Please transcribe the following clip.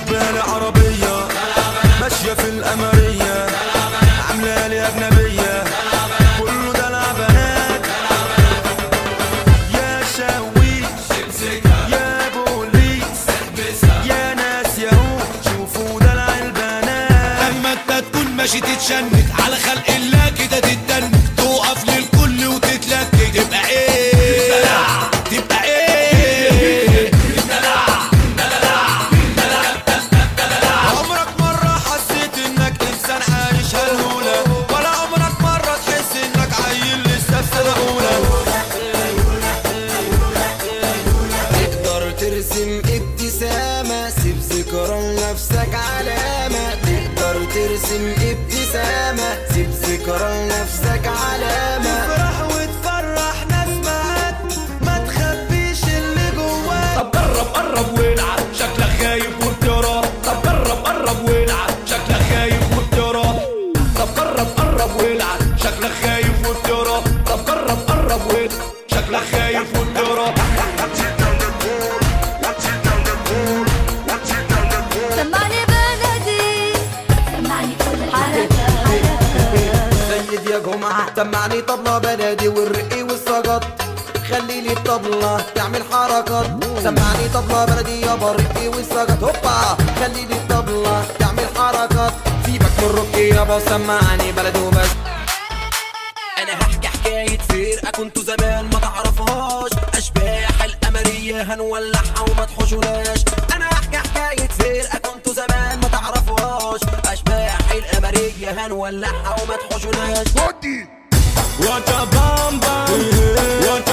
راكبة عربية ماشية في القمرية عاملة لي أجنبية كله دلع بنات يا شاويش يا بوليس يا ناس ياهو شوفوا دلع البنات لما انت تكون ماشي تتشنك على خلق الله كده تتدنك تقف للكل وتتلكك تبقى ايه تبقى ايه عمرك مرة حسيت انك انسان عايش هالهولة ولا عمرك مرة تحس انك عيل لسه في سنة اولى تقدر ترسم ابتسامة سيب ذكرى لنفسك علامة تقدر ترسم ابتسامة سيب ذكرى لنفسك علامة تفرح وتفرح ناس معاك ما تخبيش اللي جواك طب قرب قرب والعب شكلك خايف وبترى طب قرب قرب والعب شكلك خايف وبترى طب قرب قرب والعب شكلك خايف وبترى طب قرب قرب والعب شكلك خايف وبترى سمعني بلدي سمعني كل الحركات سيد يا جمعة سمعني طبلة بلدي والرقي والسجط خلي لي الطبلة تعمل حركات سمعني طبلة بلدي يابا الرقي والسجط هوبا خلي لي الطبلة تعمل حركات سيبك من الرقي يابا سمعني بلدي وبس انا هحكي حكاية فرقة كنتوا زمان ما تعرفهاش اشباح القمرية هنولعها وما تحوشوناش انا هحكي حكاية فرقة كنتوا زمان ما تعرفوهاش اشباح القمرية هنولعها وما تحوشوناش وات بام بام وات